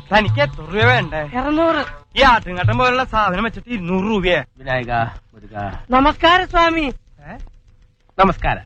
തനിക്ക് എത്ര രൂപ വേണ്ടേ ഇരുന്നൂറ് ഈ ആട്ടുംകട്ടം പോലുള്ള സാധനം വെച്ചിട്ട് ഇരുന്നൂറ് രൂപയെ വിനായക മുരുക നമസ്കാരം സ്വാമി നമസ്കാരം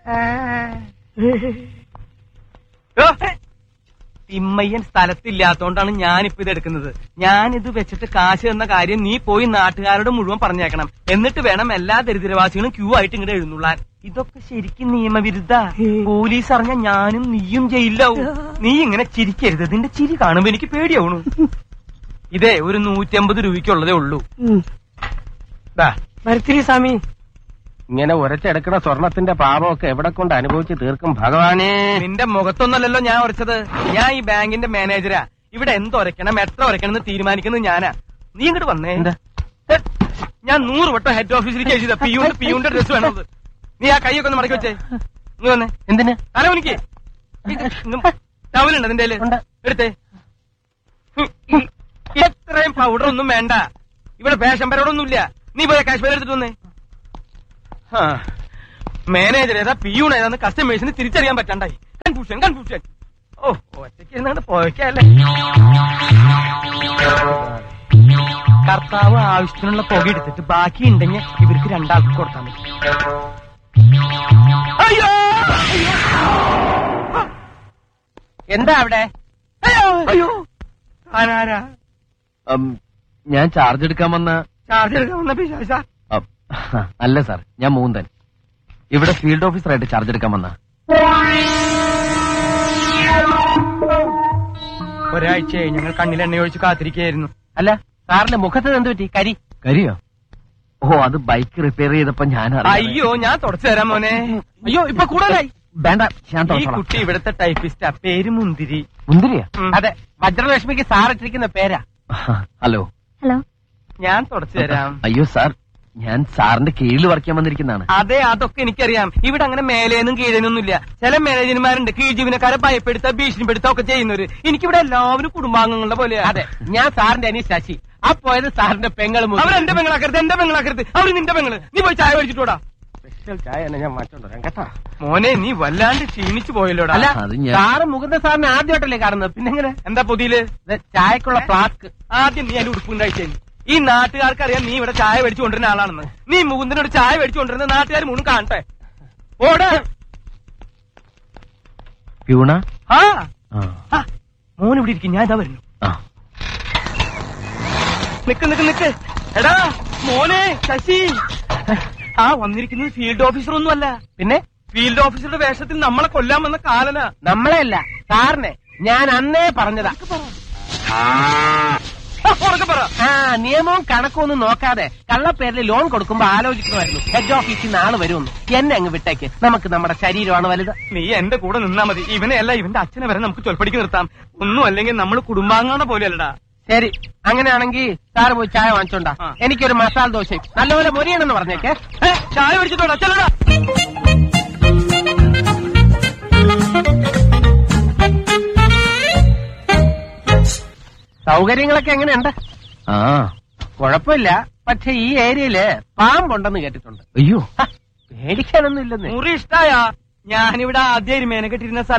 തിമ്മയ്യൻ സ്ഥലത്തില്ലാത്തോണ്ടാണ് ഞാനിപ്പോ ഇത് എടുക്കുന്നത് ഞാനിത് വെച്ചിട്ട് കാശ് എന്ന കാര്യം നീ പോയി നാട്ടുകാരോട് മുഴുവൻ പറഞ്ഞേക്കണം എന്നിട്ട് വേണം എല്ലാ ദരിദ്രവാസികളും ക്യൂ ആയിട്ട് ഇങ്ങോട്ട് എഴുന്നള്ളാൻ ഇതൊക്കെ ശരിക്കും നിയമവിരുദ്ധ പോലീസ് അറിഞ്ഞ ഞാനും നീയും ജയിലാവും നീ ഇങ്ങനെ ചിരിക്കരുത് നിന്റെ ചിരി കാണുമ്പോ എനിക്ക് പേടിയാവണു ഇതേ ഒരു നൂറ്റമ്പത് രൂപയ്ക്കുള്ളതേ ഉള്ളൂ ദാ, വരുത്തിരി സ്വാമി ഇങ്ങനെ ഉരച്ചെടുക്കണ സ്വർണത്തിന്റെ പാപമൊക്കെ എവിടെ കൊണ്ട് അനുഭവിച്ച് തീർക്കും ഭഗവാനേ നിന്റെ മുഖത്തൊന്നല്ലല്ലോ ഞാൻ ഉറച്ചത് ഞാൻ ഈ ബാങ്കിന്റെ മാനേജരാ ഇവിടെ എന്തൊരക്കണം എത്ര ഉരക്കണം എന്ന് തീരുമാനിക്കുന്നത് ഞാനാ നീ ഇങ്ങോട്ട് വന്നേ എന്താ? ഹെ, ഞാൻ നൂറ് വട്ടം ഹെഡ് ഓഫീസിലേക്ക് എഴുതിയതാ പിയൂണ്ട് പിയൂന്റെ ഡ്രസ് വേണത് നീ ആ കൈയൊക്കെ ഒന്ന് മടക്കി വെച്ചേ നീ വന്നേ എന്തിന് അല്ല എനിക്ക് ടവലുണ്ട് നിന്റെ കയ്യില്? ഉണ്ട്. എടുത്തേ ഹും, ഉം. എത്രയും പൗഡർ ഒന്നും വേണ്ട ഇവിടെ ഫാഷൻ പരോടൊന്നുമില്ല നീ പോയ കാശ്മീർ എടുത്തിട്ട് വന്നേ ആ, മാനേജർ ഏതാ പിയൂൺ ഏതാന്ന് കസ്റ്റമേഴ്സിന് തിരിച്ചറിയാൻ പറ്റാണ്ടായി കൺഫ്യൂഷൻ കൺഫ്യൂഷൻ ഓ ഒറ്റയ്ക്ക് ഇരുന്നാണ് പോയക്കല്ലേ കർത്താവ് ആവശ്യത്തിനുള്ള പുക എടുത്തിട്ട് ബാക്കി ഉണ്ടെങ്കിൽ ഇവർക്ക് രണ്ടാൾക്ക് കൊടുത്താൽ മതി അയ്യോ എന്താ അവിടെ അയ്യോ അയ്യോ ആരാരാ ഞാൻ ചാർജ് എടുക്കാൻ വന്ന ചാർജ് എടുക്കാൻ വന്ന പിശാച അ, അല്ല സാർ ഞാൻ മൂന്തൻ ഇവിടെ ഫീൽഡ് ഓഫീസറായിട്ട് ചാർജ് എടുക്കാൻ വന്ന ഒരാഴ്ചയായി ഞങ്ങൾ കണ്ണിൽ എണ്ണ ഒഴിച്ച് കാത്തിരിക്കുകയായിരുന്നു അല്ല സാറിന്റെ മുഖത്ത് എന്ത് പറ്റി കരി കരിയോ ഓ അത് ബൈക്ക് റിപ്പയർ ചെയ്തപ്പോ ഞാൻ അറിയാതെ- അയ്യോ ഞാൻ തുടച്ചു തരാം മോനെ അയ്യോ ഇപ്പൊ കൂടുതലായി വേണ്ട ഞാൻ ഈ തുറച്ചോളാം. കുട്ടി ഇവിടുത്തെ ടൈപ്പിസ്റ്റാ പേര് മുന്തിരി മുന്തിരിയാ ഉം. അതെ വജ്രലക്ഷ്മിക്ക് സാർ ഇട്ടിരിക്കുന്ന പേരാ ഹലോ ഹലോ ഞാൻ തുടച്ചു തരാം അയ്യോ സാർ ഞാൻ സാറിന്റെ കീഴിൽ വർക്ക് ചെയ്യാൻ വന്നിരിക്കുന്നതാണ് അതെ അതൊക്കെ എനിക്കറിയാം ഇവിടെ അങ്ങനെ മേലേന്നും കീഴേനൊന്നുമില്ല ചില മാനേജർമാരുണ്ട് കീഴ് ജീവനക്കാരെ ഭയപ്പെടുത്ത ഭീഷണിപ്പെടുത്ത ഒക്കെ ചെയ്യുന്നവര് എനിക്കിവിടെ എല്ലാവരും കുടുംബാംഗങ്ങളുടെ പോലെയാ അതെ ഞാൻ സാറിന്റെ അനി ശശി ആ പോയത് സാറിന്റെ പെങ്ങൾ അവരെന്റെ പെങ്ങളാക്കരുത് എന്റെ പെങ്ങളാക്കരുത് അവര് നിന്റെ പെങ്ങള് നീ പോയി ചായ മേടിച്ചിട്ടോടാ സ്പെഷ്യൽ ചായ തന്നെ ഞാൻ മാറ്റോണ്ട് വരാം കേട്ടോ മോനെ നീ വല്ലാണ്ട് ക്ഷീണിച്ചു പോയല്ലോടാ അല്ല അത് ഞാൻ- സാറ് മുകുന്ദ സാറിനെ ആദ്യമായിട്ടല്ലേ കാണുന്നത് പിന്നെ എങ്ങനെ എന്താ പുതിയില് ഇത് ചായക്കുള്ള ഫ്ലാസ്ക് ആദ്യം നീ അതിന്റെ ഉടുപ്പുണ്ടായിട്ടേ ഈ നാട്ടുകാർക്ക് അറിയാം നീ ഇവിടെ ചായ മേടിച്ചു കൊണ്ടിരുന്ന ആളാണെന്ന് നീ മുകുന്ദനോട് ചായ മേടിച്ചു കൊണ്ടിരുന്ന നാട്ടുകാർ മൂന്നും കാണട്ടെ ഓട് പ്യൂണ ആ ആ. ആ, മോൻ ഇവിടെ ഇരിക്കും ഞാൻ ഇതാ വരുന്നു ആ. നിക്ക് നിക്ക് നിക്ക് എടാ മോനെ ശശി ആ വന്നിരിക്കുന്നത് ഫീൽഡ് ഓഫീസർ ഒന്നുമല്ല പിന്നെ ഫീൽഡ് ഓഫീസറുടെ വേഷത്തിൽ നമ്മളെ കൊല്ലാൻ വന്ന കാലന നമ്മളെ അല്ല സാറിനെ ഞാൻ അന്നേ പറഞ്ഞതാ ഉറക്കെ പറ ആ നിയമവും കണക്കും ഒന്നും നോക്കാതെ കള്ളപ്പേരിൽ ലോൺ കൊടുക്കുമ്പോ ആലോചിക്കണമായിരുന്നു ഹെഡ് ഓഫീസിൽ നിന്ന് ആള് വരുമെന്ന് എന്നെ അങ്ങ് വിട്ടേക്ക് നമുക്ക് നമ്മുടെ ശരീരമാണ് വലുത് നീ എന്റെ കൂടെ നിന്നാ മതി ഇവനെ അല്ല ഇവന്റെ അച്ഛനെ വരെ നമുക്ക് ചൊൽപ്പടിക്ക് നിർത്താം ഒന്നും അല്ലെങ്കിൽ നമ്മൾ കുടുംബാംഗങ്ങളുടെ പോലെയല്ലടാ ശരി അങ്ങനെയാണെങ്കിൽ സാറ് പോയി ചായ വാങ്ങിച്ചോണ്ടാ ആ. എനിക്കൊരു മസാല ദോശയും നല്ലപോലെ മൊരിയണമെന്ന് പറഞ്ഞേക്കേ ഏ, ചായ മേടിച്ചിട്ടോടാ ചെല്ലടാ സൗകര്യങ്ങളൊക്കെ എങ്ങനെയുണ്ട് ആ കുഴപ്പമില്ല പക്ഷെ ഈ ഏരിയയില് പാമ്പുണ്ടെന്ന് കേട്ടിട്ടുണ്ട് അയ്യോ ഹ, പേടിക്കാനൊന്നും ഇല്ലെന്ന് മുറി ഇഷ്ടായ ഞാനിവിടെ ആദ്യം എരുമേനെ കെട്ടിരുന്ന സ്ഥല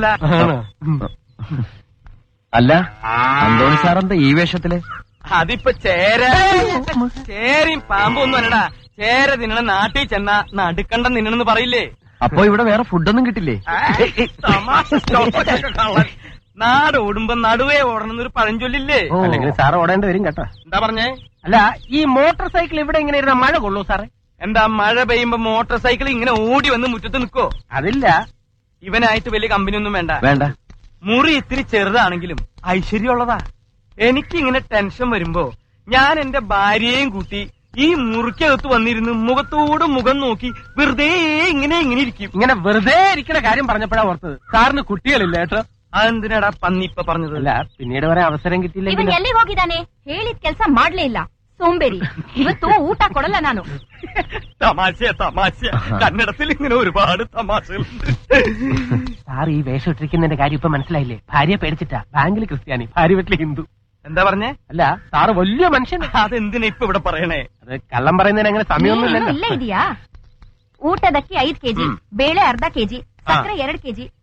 അല്ല അന്തോണി സാറെന്താ ഈ വേഷത്തില് അതിപ്പോ ചേര ചേരയും പാമ്പും ഒന്നും അല്ലടാ ചേര തിന്നണ നാട്ടിൽ ചെന്ന നടുക്കണ്ടം തിന്നണെന്ന് പറയില്ലേ അപ്പൊ ഇവിടെ വേറെ ഫുഡൊന്നും കിട്ടില്ലേ തമാശ സ്റ്റോപ്പൊക്കെ കള്ളൻ. നാട് ഓടുമ്പോ നടുവേ ഓടണം എന്നൊരു പഴഞ്ചൊല്ലില്ലേ ഓ. അല്ലെങ്കിൽ സാറ് ഓടേണ്ടി വരും കേട്ടോ എന്താ പറഞ്ഞേ അല്ല ഈ മോട്ടോർ സൈക്കിൾ ഇവിടെ ഇങ്ങനെ ഇരുന്ന മഴ കൊള്ളൂ സാറേ എന്താ മഴ പെയ്യുമ്പോ മോട്ടോർ സൈക്കിൾ ഇങ്ങനെ ഓടി വന്ന് മുറ്റത്ത് നിൽക്കോ അതില്ല ഇവനായിട്ട് വലിയ കമ്പനി ഒന്നും വേണ്ട വേണ്ട മുറി ഇത്തിരി ചെറുതാണെങ്കിലും ഐശ്വര്യമുള്ളതാ എനിക്ക് ഇങ്ങനെ ടെൻഷൻ വരുമ്പോ ഞാൻ എന്റെ ഭാര്യയെയും കൂട്ടി ഈ മുറിക്കകത്ത് വന്നിരുന്ന് മുഖത്തോട് മുഖം നോക്കി വെറുതെ ഇങ്ങനെ ഇങ്ങനെ ഇരിക്കും ഇങ്ങനെ വെറുതെ ഇരിക്കുന്ന കാര്യം പറഞ്ഞപ്പോഴാ ഓർത്തത് സാറിന് കുട്ടികളില്ല കേട്ടോ അതെന്തിനാടാ പന്നി ഇപ്പൊ പറഞ്ഞത് അല്ല പിന്നീട് വരെ അവസരം ಇವನ್ കിട്ടിയില്ലെങ്കിൽ ಎಲ್ಲಿಗೆ ಹೋಗಿದ್ದಾನೆ ಹೇಳಿದ ಕೆಲಸ ಮಾಡ್ಲೇ ಇಲ್ಲ ಸೋಂಬೇರಿ ಇವತ್ತು ಊಟ ಕೊಡಲ್ಲ ನಾನು തമാശ തമാശ കന്നഡത്തിൽ ഇങ്ങനെ ഒരുപാട് തമാശകളുണ്ട് സാർ ഈ വേഷം ഇട്ടിരിക്കുന്നതിന്റെ കാര്യം ഇപ്പൊ മനസ്സിലായില്ലേ ഭാര്യ പേടിച്ചിട്ടാ ബാങ്കിൽ ക്രിസ്ത്യാനി ഭാര്യ വീട്ടിൽ ഹിന്ദു എന്താ പറഞ്ഞേ അല്ല സാറ് വലിയ മനുഷ്യൻ അതെന്തിനാ ഇപ്പൊ ഇവിടെ പറയണേ അത് കള്ളം പറയുന്നതിന് അങ്ങനെ സമയമൊന്നും ನೀನು ഇല്ലല്ലോ ಇಲ್ಲೇ ಇದೆಯಾ ಊಟದಕ್ಕೆ ಐದ್ ಕೆಜಿ ಬೇಳೆ ಅರ್ಧ ಕೆಜಿ ಸಕ್ಕರೆ ಎರಡ್ ಕೆಜಿ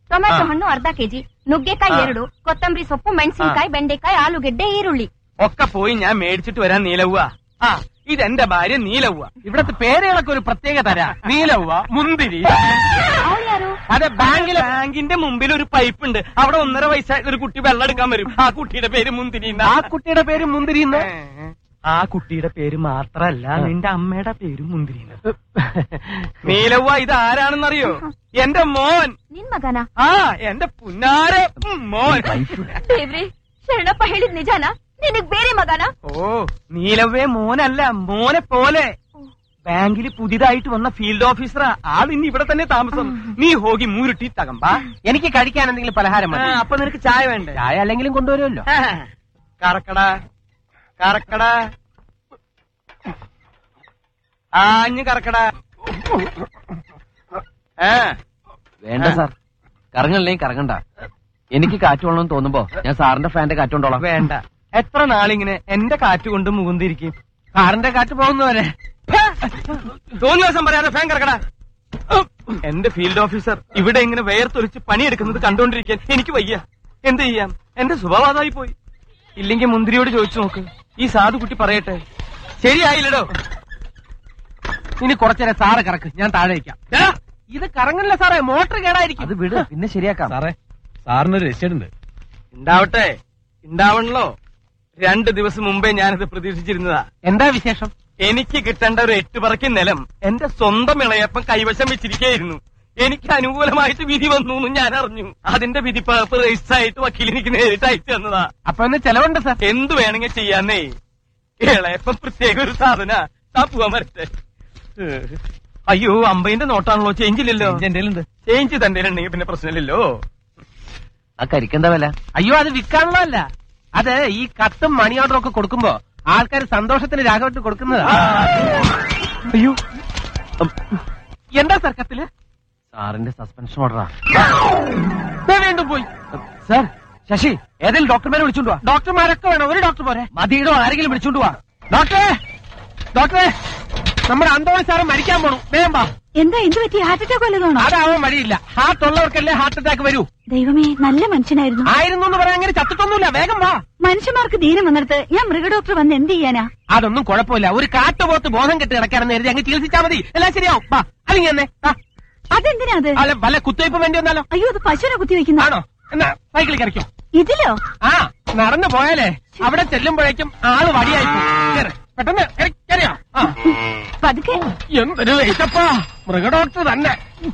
ಟೊಮ್ಯಾಟೊ ಆ. ಹಣ್ಣು ಅರ್ಧ ಕೆಜಿ ನುಗ್ಗೆಕಾಯಿ ಆ. ಎರಡು ಕೊತ್ತಂಬರಿ ಸೊಪ್ಪು ಮೆಣಸಿನಕಾಯಿ ಬೆಂಡೆಕಾಯಿ ಆಲೂಗೆಡ್ಡೆ ಈರುಳ್ಳಿ ഒക്കെ പോയി ഞാൻ മേടിച്ചിട്ട് വരാൻ നീലവ്വ ആ ഇതെന്റെ ഭാര്യ നീലവ്വ ഇവിടത്തെ പേരുകളൊക്കെ ഒരു പ്രത്യേക തരാ നീലവ്വ മുന്തിരി ಅವಳು ಯಾರು അതെ ബാങ്കിലെ ബാങ്കിന്റെ മുമ്പിൽ ഒരു പൈപ്പ് ഉണ്ട് അവിടെ ഒന്നര വയസ്സായ ഒരു കുട്ടി വെള്ളം എടുക്കാൻ വരും ആ കുട്ടിയുടെ പേര് മുന്തിരി എന്നാ. ആ കുട്ടിയുടെ പേര് മുന്തിരി എന്ന് ആ കുട്ടിയുടെ പേര് മാത്രല്ല നിന്റെ അമ്മയുടെ പേരും മുന്തിരി നീലവ്വ ഇത് ആരാണെന്നറിയോ എന്റെ മോൻ ನಿನ್ ಮಗನ ആ എന്റെ പുന്നാരെ ഉം, മോൻ ದೇವ್ರೆ ಶರಣಪ್ಪ ಹೇಳಿದ್ ನಿಜಾನ ನಿನಗ್ ಬೇರೆ ಮಗನ ഓ നീലവ്വേ മോനല്ല മോനെ പോലെ ബാങ്കിൽ പുതിയതായിട്ട് വന്ന ഫീൽഡ് ഓഫീസറാ ആൾ ഇനി ഇവിടെ തന്നെ താമസം നീ ഹോഗി മൂരുട്ടി തകമ്പാ എനിക്ക് കഴിക്കാൻ എന്തെങ്കിലും പലഹാരം മതി അപ്പൊ നിനക്ക് ചായ വേണ്ടേ ചായ അല്ലെങ്കിലും കൊണ്ടുവരുമല്ലോ ആ, കറക്കട കറക്കട ആഞ്ഞ് കറക്കട ആ വേണ്ട സാർ കറങ്ങല്ലേ കറങ്ങണ്ട എനിക്ക് കാറ്റ് കൊള്ളണമെന്ന് തോന്നുമ്പോ ഞാൻ സാറിന്റെ ഫാന്റെ കാറ്റ് കൊണ്ടോളാം വേണ്ട എത്ര നാളിങ്ങനെ എന്റെ കാറ്റ് കൊണ്ട് മുകുന്തിരിക്കും കാറിന്റെ കാറ്റ് പോകുന്നവരെ തോന്നിയ ദിവസം പറയാതെ ഫാൻ കറക്കട എന്റെ ഫീൽഡ് ഓഫീസർ ഇവിടെ ഇങ്ങനെ വേർത്തൊലിച്ച് പണിയെടുക്കുന്നത് കണ്ടോണ്ടിരിക്കാൻ എനിക്ക് വയ്യ എന്ത് ചെയ്യാം എന്റെ സ്വഭാവതായി പോയി ഇല്ലെങ്കിൽ മുന്തിരിയോട് ചോദിച്ചു നോക്ക് ഈ സാധു കുട്ടി പറയട്ടെ ശരിയായില്ലടോ ഇനി കുറച്ചേരെ സാറ് കറക്ക് ഞാൻ താഴെ വയ്ക്കാം ദാ, ഇത് കറങ്ങണില്ല സാറേ മോട്ടർ കേടായിരിക്കും അത് വിട് പിന്നെ ശരിയാക്കാം സാറേ സാറിനൊരു രജിസ്റ്റേഡ് ഉണ്ട് ഉണ്ടാവട്ടെ ഉണ്ടാവണല്ലോ രണ്ട് ദിവസം മുമ്പേ ഞാനത് പ്രതീക്ഷിച്ചിരുന്നതാ എന്താ വിശേഷം എനിക്ക് കിട്ടേണ്ട ഒരു എട്ട് പറക്കി നിലം എന്റെ സ്വന്തം ഇളയപ്പം കൈവശം വെച്ചിരിക്കുകയായിരുന്നു എനിക്ക് അനുകൂലമായിട്ട് വിധി വന്നു എന്ന് ഞാൻ അറിഞ്ഞു അതിന്റെ വിധിപ്പകർപ്പ് രജിസ്റ്റർ ആയിട്ട് വക്കീൽ എനിക്ക് നേരിട്ട് അയച്ചു തന്നതാ അപ്പൊ ഒന്ന് ചെലവുണ്ട് സാർ എന്ത് വേണമെങ്കിൽ ചെയ്യാന്നേ ഇളയപ്പം പ്രത്യേക ഒരു സാധന താ പോവാൻ വരട്ടെ അയ്യോ അമ്പതിന്റെ നോട്ടാണല്ലോ ചേഞ്ച് ഇല്ലല്ലോ എന്റെ ഉണ്ട് ചേഞ്ച് തന്റെ ഉണ്ടെങ്കിൽ പിന്നെ പ്രശ്നമില്ലല്ലോ ആ കരിക്കെന്താ വില അയ്യോ അത് വിൽക്കാനുള്ളതല്ല അത് ഈ കത്തും മണി ഓർഡറും ഒക്കെ കൊടുക്കുമ്പോ ആൾക്കാർ സന്തോഷത്തിന് രാഘവത്തിന് കൊടുക്കുന്നതാ അയ്യോ എന്താ സാർ കത്തില് സാറിന്റെ സസ്പെൻഷൻ ഓർഡറാ ദേ വീണ്ടും പോയി സാർ ശശി ഏതെങ്കിലും ഡോക്ടർമാരെ വിളിച്ചോണ്ട് വാ ഡോക്ടർമാരൊക്കെ വേണം ഒരു ഡോക്ടർ പോരെ മതിയിടോ ആരെങ്കിലും വിളിച്ചോണ്ട് വാ ഡോക്ടറെ ഡോക്ടറെ നമ്മുടെ അന്തോണി സാറ് മരിക്കാൻ പോണു വേഗം വാ എന്താ എന്ത് പറ്റി ഹാർട്ട് അറ്റാക്ക് വല്ലതാണോ അതാവാൻ വഴിയില്ല ഹാർട്ട് ഉള്ളവർക്കല്ലേ ഹാർട്ട് അറ്റാക്ക് വരൂ ദൈവമേ നല്ല മനുഷ്യനായിരുന്നു ആയിരുന്നു എന്ന് പറയാൻ അങ്ങനെ ചത്തിട്ടൊന്നുമില്ല വേഗം വാ മനുഷ്യന്മാർക്ക് ധീരം വന്നിടത്ത് ഞാൻ മൃഗഡോക്ടർ വന്ന് എന്ത് ചെയ്യാനാ അതൊന്നും കുഴപ്പമില്ല ഒരു കാട്ടുപോത്ത് ബോധം കെട്ടി കിടക്കാണെന്ന് കരുതി അങ്ങ് ചികിത്സിച്ചാ മതി എല്ലാം ശരിയാവും വാ അല്ലെങ്കിൽ എന്നെ വാ. അതെന്തിനാ അത് അല്ല വല്ല കുത്തിവയ്പ്പ് വേണ്ടി വന്നാലോ അയ്യോ അത് പശുവിനെ കുത്തി വെക്കുന്ന ആണോ എന്നാ സൈക്കിളിൽ കറിക്കോ ഇതിലോ ആ നടന്നു പോയാലേ അവിടെ ചെല്ലുമ്പോഴേക്കും ആള് വടിയായി പോകും. കേറ്. പെട്ടെന്ന് കേറി- കേറിയോ ആ പതുക്കെ എന്തൊരു വെയിറ്റപ്പാ മൃഗഡോക്ടർ തന്നെ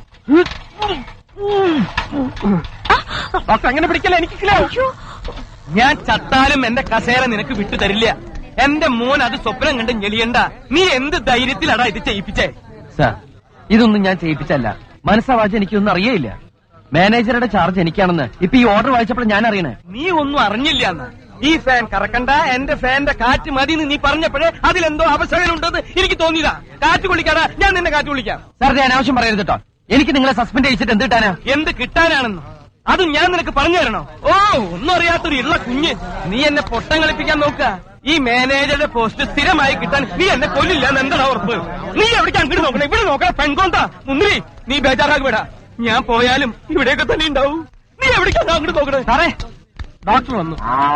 ഡോക്ടർ അങ്ങനെ പിടിക്കല എനിക്ക് കിലോ അയ്യോ ഞാൻ ചത്താലും എന്റെ കസേര നിനക്ക് വിട്ടു തരില്ല എന്റെ മോൻ അത് സ്വപ്നം കണ്ട് ഞെളിയണ്ട നീ എന്ത് ധൈര്യത്തിലാടാ ഇത് ചെയ്യിപ്പിച്ചേ സാർ ഇതൊന്നും ഞാൻ ചെയ്യിപ്പിച്ചല്ല മനസ്സാവാച്ച എനിക്കൊന്നും അറിയയില്ല മാനേജറുടെ ചാർജ് എനിക്കാണെന്ന് ഇപ്പൊ ഈ ഓർഡർ വായിച്ചപ്പോൾ ഞാൻ അറിയണേ നീ ഒന്നും അറിഞ്ഞില്ല എന്ന് ഈ ഫാൻ കറക്കണ്ട എന്റെ ഫാന്റെ കാറ്റ് മതി എന്ന് നീ പറഞ്ഞപ്പോഴേ അതിലെന്തോ അവസരമുണ്ടെന്ന് എനിക്ക് തോന്നിയതാ കാറ്റ് കുളിക്കാടാ ഞാൻ നിന്നെ കാറ്റ് കുളിക്കാം സാർ ഞാൻ അനാവശ്യം പറയരുത് കേട്ടോ എനിക്ക് നിങ്ങളെ സസ്പെൻഡ് ചെയ്യിച്ചിട്ട് എന്ത് കിട്ടാനാ എന്ത് കിട്ടാനാണെന്ന് അതും ഞാൻ നിനക്ക് പറഞ്ഞു തരണോ ഓ ഒന്നും അറിയാത്തൊരു ഇള്ള കുഞ്ഞ് നീ എന്നെ പൊട്ടം കളിപ്പിക്കാൻ നോക്ക ഈ മാനേജറുടെ പോസ്റ്റ് സ്ഥിരമായി കിട്ടാൻ നീ എന്നെ കൊല്ലില്ല എന്ന് എന്താണ് ഉറപ്പ് നീ എവിടേക്ക് അങ്ങോട്ട് നോക്കണേ ഇവിടെ നോക്കണേ പെൺകോന്താ മുന്തിരി നീ ബേജാറാക്കി വിടാ ഞാൻ പോയാലും ഇവിടെയൊക്കെ തന്നെ ഉണ്ടാവും നീ എവിടേക്കാണ് അങ്ങോട്ട് നോക്കണേ സാറേ ഡോക്ടർ വന്നു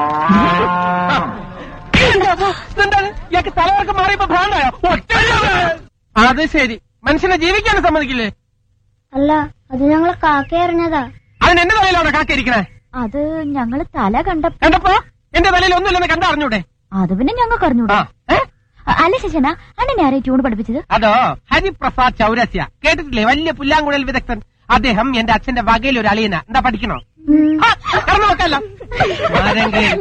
എന്താണ് ഇയാൾക്ക് തലവർക്ക് മാറിയപ്പോ ഭ്രാന്തായോ ഒറ്റ അത് ശരി മനുഷ്യനെ ജീവിക്കാൻ സമ്മതിക്കില്ലേ അല്ല അത് ഞങ്ങളെ കാക്ക എറിഞ്ഞതാ അതിന് എന്റെ തലയിലാണ് കാക്കിയിരിക്കണേ അത് ഞങ്ങള് തല കണ്ട കണ്ടപ്പോ എന്റെ തലയിൽ ഒന്നുമില്ലെന്ന് കണ്ടറിഞ്ഞൂടെ അത് പിന്നെ ഞങ്ങൾക്ക് ആ അറിഞ്ഞൂടാ ഏ? അല്ല ശശന അണ്ണനെ ആരെ ട്യൂൺ പഠിപ്പിച്ചത് അതോ ഹരിപ്രസാദ് ചൗരസ്യ കേട്ടിട്ടില്ലേ വലിയ പുല്ലാങ്കുഴൽ വിദഗ്ധൻ അദ്ദേഹം എന്റെ അച്ഛന്റെ വകയിൽ ഒരു അളിയന എന്താ പഠിക്കണോ ആ, കടന്നു നോക്കല്ലോ ആരെങ്കിലും.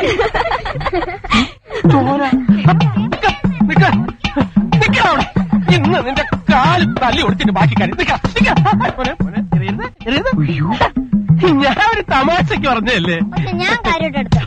ചോര. നിക്ക, നിക്ക, നിക്ക അവിടെ. ഇന്ന് നിന്റെ കാല് തല്ലി ഒടിച്ചിട്ട് ബാക്കി കാര്യം നിക്ക, നിക്ക. മോനെ, മോനെ, എറിയരുത്, എറിയരുത്. ഞാൻ ഒരു തമാശക്ക് പറഞ്ഞല്ലേ പക്ഷെ ഞാൻ കാര്യമായിട്ട് എടുത്തു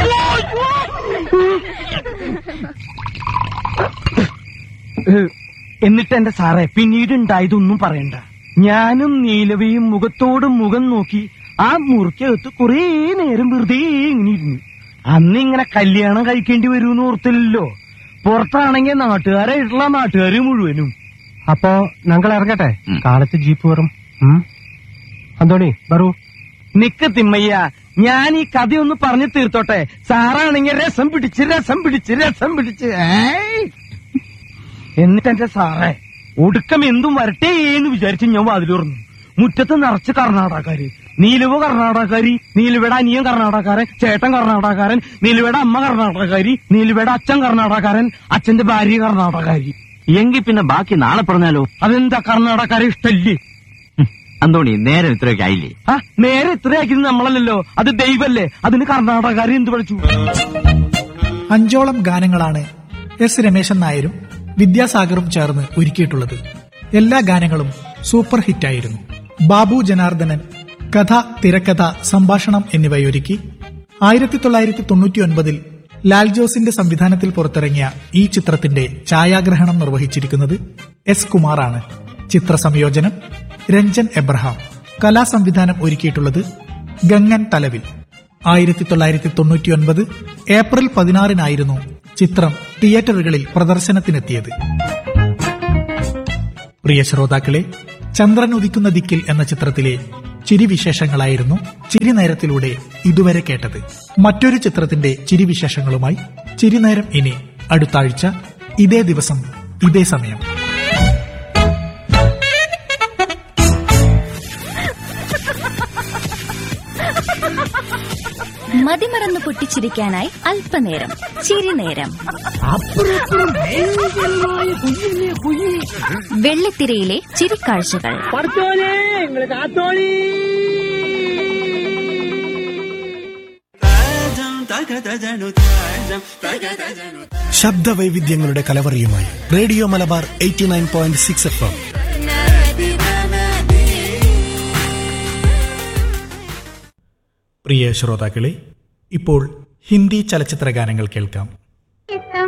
എന്നിട്ട് എന്റെ സാറേ പിന്നീട് ഉണ്ടായതൊന്നും പറയണ്ട ഞാനും നീലവയും മുഖത്തോട് മുഖം നോക്കി ആ മുറിക്കകത്ത് കുറേ നേരം വെറുതെ ഇങ്ങനെ ഇരുന്നു അന്ന് ഇങ്ങനെ കല്യാണം കഴിക്കേണ്ടി വരുമെന്ന് ഓർത്തില്ലല്ലോ പുറത്താണെങ്കിൽ നാട്ടുകാരായിട്ടുള്ള നാട്ടുകാര് മുഴുവനും അപ്പോ ഞങ്ങൾ ഇറങ്ങട്ടെ ഉം. കാലത്ത് ജീപ്പ് വരും അന്തോണി വരൂ നിക്ക് തിമ്മയ്യ ഞാൻ ഈ കഥയൊന്ന് പറഞ്ഞു തീർത്തോട്ടെ സാറാണെങ്കിൽ രസം പിടിച്ച് രസം പിടിച്ച് രസം പിടിച്ച് ഏയ്. എന്നിട്ട് എന്റെ സാറേ ഒടുക്കം എന്തും വരട്ടെ എന്ന് വിചാരിച്ച് ഞാൻ വാതിൽ തുറന്നു മുറ്റത്ത് നിറച്ച് കർണാടകക്കാര് നീലുവ കർണാടകക്കാരി നീലുവയുടെ അനിയൻ കർണാടകക്കാരൻ ചേട്ടൻ കർണാടകക്കാരൻ നീലുവയുടെ അമ്മ കർണാടകക്കാരി നീലുവയുടെ അച്ഛൻ കർണാടകക്കാരൻ അച്ഛന്റെ ഭാര്യ കർണാടകക്കാരി എങ്കിൽ പിന്നെ ബാക്കി നാളെ പറഞ്ഞാലോ അതെന്താ കർണാടകക്കാരെ ഇഷ്ടല്ലേ അന്തോണി നേരം ഇത്രയൊക്കെ ആയില്ലേ ആ നേരെ ഇത്രയാക്കിയത് നമ്മളല്ലല്ലോ അത് ദൈവല്ലേ അതിന് കർണാടകക്കാരെ എന്ത് പഠിച്ചു അഞ്ചോളം ഗാനങ്ങളാണ് എസ് രമേശൻ നായരും വിദ്യാസാഗറും ചേർന്ന് ഒരുക്കിയിട്ടുള്ളത് എല്ലാ ഗാനങ്ങളും സൂപ്പർ ഹിറ്റായിരുന്നു ബാബു ജനാർദ്ദനൻ കഥ തിരക്കഥ സംഭാഷണം എന്നിവയൊരുക്കി ആയിരത്തി തൊള്ളായിരത്തി തൊണ്ണൂറ്റി ഒൻപതിൽ ലാൽ ജോസിന്റെ സംവിധാനത്തിൽ പുറത്തിറങ്ങിയ ഈ ചിത്രത്തിന്റെ ഛായാഗ്രഹണം നിർവഹിച്ചിരിക്കുന്നത് എസ് കുമാറാണ് ചിത്രസംയോജനം രഞ്ജൻ എബ്രഹാം കലാസംവിധാനം ഒരുക്കിയിട്ടുള്ളത് ഗംഗൻ തലവിൽ ആയിരത്തി തൊള്ളായിരത്തി തൊണ്ണൂറ്റിയൊൻപത് ഏപ്രിൽ പതിനാറിനായിരുന്നു ചിത്രം തിയേറ്ററുകളിൽ പ്രദർശനത്തിനെത്തിയത് പ്രിയ ശ്രോതാക്കളെ ചന്ദ്രൻ ഉദിക്കുന്ന ദിക്കിൽ എന്ന ചിത്രത്തിലെ ചിരിവിശേഷങ്ങളായിരുന്നു ചിരിനേരത്തിലൂടെ ഇതുവരെ കേട്ടത് മറ്റൊരു ചിത്രത്തിന്റെ ചിരിവിശേഷങ്ങളുമായി ചിരിനേരം ഇനി അടുത്ത ആഴ്ച ഇതേ ദിവസം ഇതേ സമയം മതിമറന്ന് പൊട്ടിച്ചിരിക്കാനായി അല്പനേരം ചിരിനേരം വെള്ളിത്തിരയിലെ ചിരിക്കാഴ്ചകൾ ശബ്ദവൈവിധ്യങ്ങളുടെ കലവറിയുമായി radio Malabar eighty nine point six F M പ്രിയ ശ്രോതാക്കളെ ഇപ്പോൾ ഹിന്ദി ചലച്ചിത്ര ഗാനങ്ങൾ കേൾക്കാം